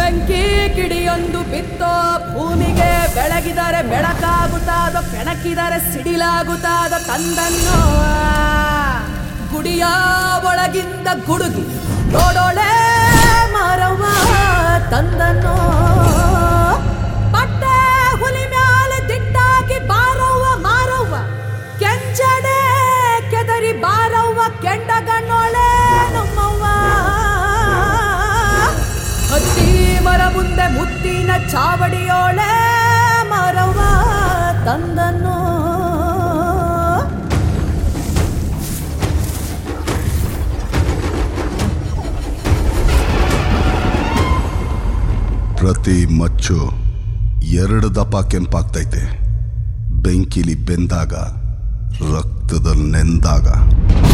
ಬೆಂಕಿ ಕಿಡಿಯೊಂದು ಬಿತ್ತೋ ಭೂಮಿಗೆ ಬೆಳಗಿದರೆ ಬೆಳಕಾಗುತ್ತಾದೋ ಕೆಣಕಿದರೆ ಸಿಡಿಲಾಗುತ್ತಾದೋ ತಂದನ್ನೋ ಗುಡಿಯ ಒಳಗಿಂದ ಗುಡುಗಿ ನೋಡೋಳೆ ಮಾರವ್ವ ತಂದನ್ನೋ ಪಟ್ಟೆ ಹುಲಿ ಮ್ಯಾಲೆ ದಿಟ್ಟಾಗಿ ಬಾರವ್ವ ಮಾರವ್ವ ಕೆಂಚಡೆ ಕೆದರಿ ಬಾರವ್ವ ಕೆಂಡಗಣ್ಣೋಳೆ ನಮ್ಮವ್ವ ಹತ್ತಿ ಮರ ಮುಂದೆ ಮುತ್ತಿನ ಚಾವಡಿಯೋಳೆ ಮರವ್ವ ತಂದನು ಪ್ರತಿ ಮಚ್ಚು ಎರಡು ದಪ ಕೆಂಪಾಗ್ತೈತೆ ಬೆಂಕಿಲಿ ಬೆಂದಾಗ ರಕ್ತದಲ್ಲಿ ನೆಂದಾಗ